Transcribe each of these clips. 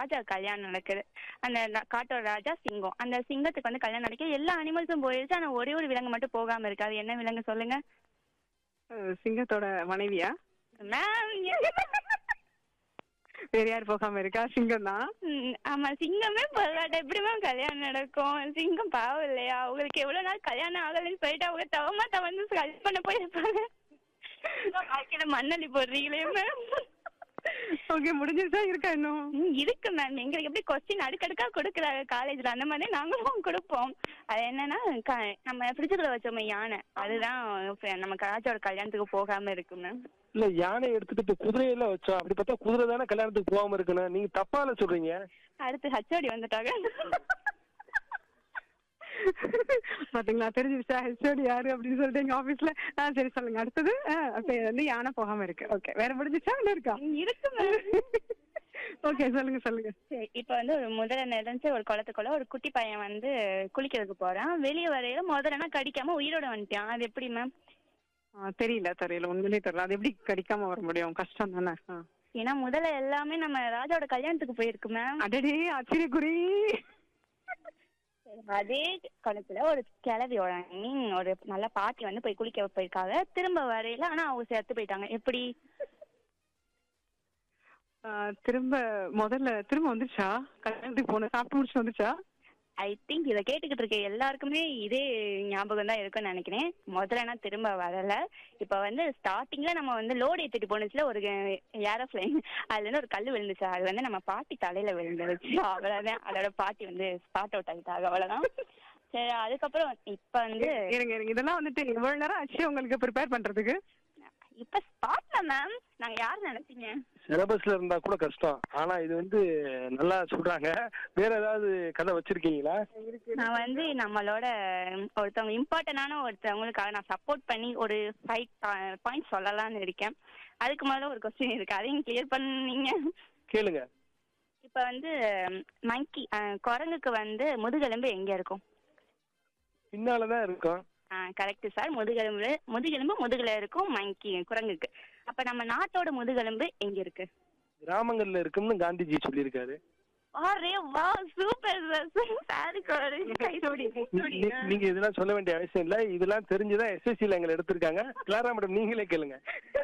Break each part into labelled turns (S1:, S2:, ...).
S1: ராஜா கல்யாணம் நடக்குது அந்த ந- காட்டோட ராஜா சிங்கம் அந்த சிங்கத்துக்கு வந்து கல்யாணம் நடக்க எல்லா அனிமல்ஸும் போயிடுச்சு ஆனா ஒரே ஒரு விலங்கு மட்டும் போகாம இருக்கு அது என்ன விலங்கு சொல்லுங்க
S2: அஹ், சிங்கத்தோட மனைவியா
S1: மேம்
S2: வேற யார் போகாம இருக்கா சிங்கம் தான்
S1: ஆமா சிங்கமே போகாட்ட எப்படி மேம் கல்யாணம் நடக்கும் சிங்கம் பாவம் இல்லையா அவங்களுக்கு எவ்வளவு நாள் கல்யாணம் ஆகலைன்னு சொல்லிட்டு அவங்க தவமா தவந்து கல்யாணம் பண்ண போயிருப்பாங்க வாழ்க்கையில மண்ணள்ளி போடுறீங்களே மேம்
S2: ஓகே முடிஞ்சிருச்சா இருக்கா இன்னும்
S1: ம், இருக்கு மேம் எங்களுக்கு எப்படி கொஸ்டின் அடுக்கடுக்கா கொடுக்குறாங்க காலேஜ்ல அந்த மாதிரி நாங்களும் கொடுப்போம் அது என்னன்னா க- நம்ம ஃப்ரிட்ஜுக்குள்ள வச்சோமே யானை அதுதான் ஃப- நம்ம ராஜாவோட கல்யாணத்துக்கு போகாம இருக்கு மேம்
S3: இல்ல யானை எடுத்துட்டு இப்ப குதிரையெல்லாம் வச்சோம் அப்படி பார்த்தா குதிரை தானே கல்யாணத்துக்கு போகாம இருக்கணும் நீங்க தப்பால சொல்றீங்க
S1: அடுத்து ஹச்ஓடி வந்துட்டாங்க
S2: பாத்தீங்களா தெரிஞ்சிருச்சா ஹெச்ஓடி யாரு அப்படின்னு சொல்லிட்டு எங்க ஆபீஸ்ல ஆ சரி சொல்லுங்க அடுத்தது ஆ, அப்ப வந்து யானை போகாம இருக்கு ஓகே வேற முடிஞ்சிச்சா இல்ல இருக்கா
S1: இருக்கு மேம்
S2: ஓகே சொல்லுங்க சொல்லுங்க
S1: சரி இப்போ வந்து ஒரு முதல்ல நினைச்சு ஒரு குளத்துக்குள்ள ஒரு குட்டி பையன் வந்து குளிக்கிறதுக்கு போறான் வெளியே வரையில முதல்ல கடிக்காம உயிரோட வந்துட்டான் அது எப்படி மேம்
S2: ஆ, தெரியல தெரியல உண்மையிலே தெரியல அது எப்படி கடிக்காம வர முடியும் கஷ்டம் தானே ஆ.
S1: ஏன்னா முதல்ல எல்லாமே நம்ம ராஜாவோட கல்யாணத்துக்கு போயிருக்கு மேம்
S2: அடடே ஆச்சரியக்குறி
S1: அதே குளத்துல ஒரு கிளவியோட மீன் ஒரு நல்ல பாட்டி வந்து போய் குளிக்க போயிருக்காங்க திரும்ப வரையில ஆனா அவங்க செத்து போயிட்டாங்க எப்படி
S2: ஆ, திரும்ப முதல்ல திரும்ப வந்துச்சா கல்யாணத்துக்கு போன சாப்பிட்டு முடிச்சு வந்துச்சா
S1: ஐ திங்க் இதை கேட்டுக்கிட்டு இருக்க எல்லாருக்குமே இதே ஞாபகம் தான் இருக்கும்னு நினைக்கிறேன் முதல்ல நான் திரும்ப வரல இப்போ வந்து ஸ்டார்டிங்ல நம்ம வந்து லோடு ஏற்றிட்டு போனுச்சுல ஒரு ஏரோப்ளைன் அதுல இருந்து ஒரு கல் விழுந்துச்சு அது வந்து நம்ம பாட்டி தலையில விழுந்துருச்சு அவ்வளவுதான் அதோட பாட்டி வந்து ஸ்பாட் அவுட் ஆகிட்டாங்க அவ்வளவுதான் சரி அதுக்கப்புறம் இப்ப வந்து
S2: இருங்க இருங்க இதெல்லாம் வந்துட்டு எவ்வளவு நேரம் ஆச்சு உங்களுக்கு ப்ரிப்பேர் பண்றதுக்கு
S1: இப்ப ஸ்பாட்ல மேம் நாங்க யார் நினைச்சீங்க
S3: சிலபஸ்ல இருந்தா கூட கஷ்டம் ஆனா இது வந்து நல்லா சொல்றாங்க வேற ஏதாவது கதை வச்சிருக்கீங்களா
S1: நான் வந்து நம்மளோட ஒருத்தவங்க இம்பார்ட்டன்டான ஒருத்தவங்களுக்காக நான் சப்போர்ட் பண்ணி ஒரு ஃபைவ் பாயிண்ட் சொல்லலாம்னு இருக்கேன் அதுக்கு முதல்ல ஒரு கொஸ்டின் இருக்கு அதையும் கிளியர் பண்ணீங்க
S3: கேளுங்க
S1: இப்போ வந்து மங்கி குரங்குக்கு வந்து முதுகெலும்பு எங்க இருக்கும்
S3: பின்னாலதான் இருக்கும்
S1: கரெக்ட் சார் முதுகெலும்பு முதுகெலும்பு முதுகுல இருக்கும் மங்கி குரங்குக்கு அப்ப நம்ம நாட்டோட முதுகெலும்பு எங்க இருக்கு
S3: கிராமங்கள்ல இருக்கும்னு காந்திஜி சொல்லியிருக்காரு
S1: அரே வா சூப்பர் சார் சாரி கைசோடி
S3: நீ- நீங்க இதெல்லாம் சொல்ல வேண்டிய அவசியம் இல்ல இதெல்லாம் தெரிஞ்சுதான் எஸ்எஸ்சில எங்களை எடுத்திருக்காங்க கிளாரா மேடம் நீங்களே கேளுங்க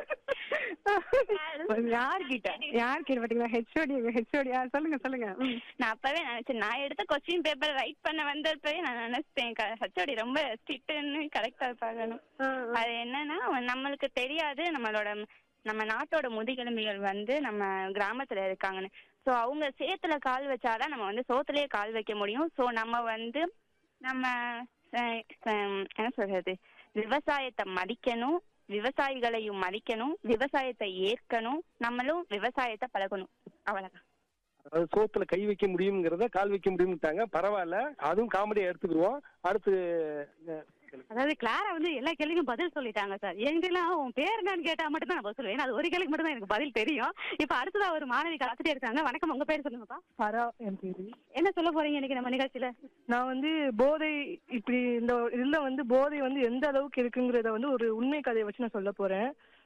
S2: யார் கிட்ட யார் கிட்ட பாத்தீங்களா ஹெச்ஓடி ஹெச்ஓடி சொல்லுங்க சொல்லுங்க ம்.
S1: நான் அப்பவே நினைச்சேன் நான் எடுத்த கொஸ்டின் பேப்பர் ரைட் பண்ண வந்தப்பவே நான் நினைச்சேன் ஹச்சோடி ரொம்ப ஸ்ட்ரிக்ட்னு கரெக்டா பார்க்கணும் அது என்னன்னா நம்மளுக்கு தெரியாது நம்மளோட நம்ம நாட்டோட முதுகெலும்பிகள் வந்து நம்ம கிராமத்துல இருக்காங்கன்னு ஸோ அவங்க சேத்துல கால் வச்சாதான் நம்ம வந்து சோத்துலயே கால் வைக்க முடியும் ஸோ நம்ம வந்து நம்ம அஹ், அஹ், என்ன சொல்றது விவசாயத்தை மதிக்கணும் விவசாயிகளையும் மதிக்கணும் விவசாயத்தை ஏற்கணும் நம்மளும் விவசாயத்தை பழகணும் அவ்வளவுதான்
S3: அதாவது சோத்துல கை வைக்க முடியுங்கிறத கால் வைக்க முடியும்ட்டாங்க பரவாயில்ல அதுவும் காமெடியா எடுத்துக்கிடுவோம் அடுத்து அஹ், கேளுங்க.
S4: அதாவது கிளாரா வந்து எல்லா கேள்விக்கும் பதில் சொல்லிட்டாங்க சார் எங்கெல்லாம் உன் பேர் என்னன்னு கேட்டா மட்டும் தான் நான் பதில் சொல்லுவேன் அது ஒரு கேள்விக்கு மட்டும் தான் எனக்கு பதில் தெரியும் இப்ப அடுத்ததா ஒரு மாணவி காத்துட்டே இருக்காங்க வணக்கம் உங்க பேர் சொல்லுங்கப்பா
S5: ஹரா என் பேரு
S4: என்ன சொல்ல போறீங்க இன்னைக்கு நம்ம நிகழ்ச்சியில
S5: நான் வந்து போதை இப்படி இந்த இதுல வந்து போதை வந்து எந்த அளவுக்கு இருக்குங்கிறத வந்து ஒரு உண்மை கதையை வச்சு நான் சொல்ல போறேன்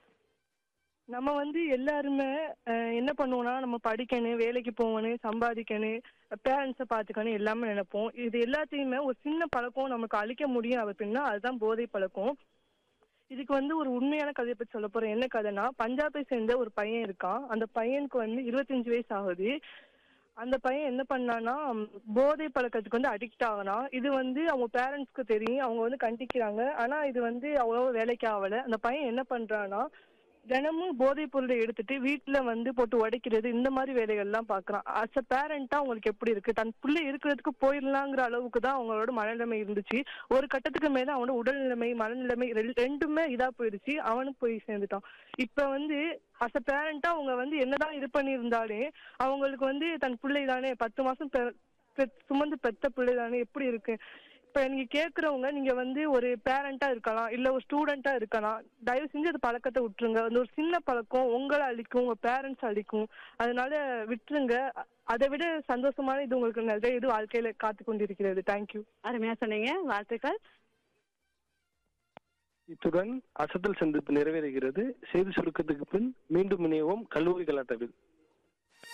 S5: நம்ம வந்து எல்லாருமே அஹ், என்ன பண்ணுவோம்னா நம்ம படிக்கணும் வேலைக்கு போகணும் சம்பாதிக்கணும் பேரண்ட்ஸை பார்த்துக்கணும் எல்லாமே நினைப்போம் இது எல்லாத்தையுமே ஒரு சின்ன பழக்கம் நமக்கு அழிக்க முடியும் அப்படின்னா அதுதான் போதை பழக்கம் இதுக்கு வந்து ஒரு உண்மையான கதையை பத்தி சொல்ல போறேன் என்ன கதைனா பஞ்சாபை சேர்ந்த ஒரு பையன் இருக்கான் அந்த பையனுக்கு வந்து இருபத்தஞ்சு வயசு ஆகுது அந்த பையன் என்ன பண்ணானா ம், போதை பழக்கத்துக்கு வந்து அடிக்ட் ஆகலாம் இது வந்து அவங்க பேரண்ட்ஸ்க்கு தெரியும் அவங்க வந்து கண்டிக்கிறாங்க ஆனா இது வந்து அவ்வளோ வேலைக்கு ஆகல அந்த பையன் என்ன பண்றானா தினமும் போதைப் பொருளை எடுத்துட்டு வீட்டுல வந்து போட்டு உடைக்கிறது இந்த மாதிரி வேலைகள்லாம் பாக்குறான் அஸ் அ பேரண்டா அவங்களுக்கு எப்படி இருக்கு தன் பிள்ளை இருக்கிறதுக்கு போயிடலாங்கிற அளவுக்கு தான் அவங்களோட மனநிலைமை இருந்துச்சு ஒரு கட்டத்துக்கு மேல அவனோட உடல்நிலைமை மனநிலைமை ரெல்- ரெண்டுமே இதா போயிடுச்சு அவனும் போய் சேர்ந்துட்டான் இப்ப வந்து அஸ் அ பேரண்டா அவங்க வந்து என்னதான் இது பண்ணியிருந்தாலே அவங்களுக்கு வந்து தன் பிள்ளை தானே பத்து மாசம் பெ- பெத்- சுமந்து பெத்த பிள்ளை தானே எப்படி இருக்கு இப்ப நீங்க கேக்குறவங்க நீங்க வந்து ஒரு பேரண்டா இருக்கலாம் இல்ல ஒரு ஸ்டூடெண்டா இருக்கலாம் தயவு செஞ்சு அந்த பழக்கத்தை விட்டுருங்க அந்த ஒரு சின்ன பழக்கம் உங்களை அழிக்கும் உங்க பேரண்ட்ஸ் அழிக்கும் அதனால விட்டுருங்க அ- அதை விட சந்தோஷமான இது உங்களுக்கு நிறைய இது வாழ்க்கையில காத்து கொண்டிருக்கிறது தேங்க்யூ
S4: அருமையா சொன்னீங்க வாழ்த்துக்கள்
S3: இத்துடன் அசத்தல் சந்திப்பு நிறைவேறுகிறது செய்தி சுருக்கத்துக்கு பின் மீண்டும் இணைவோம் கல்லூரி கலாட்டவில்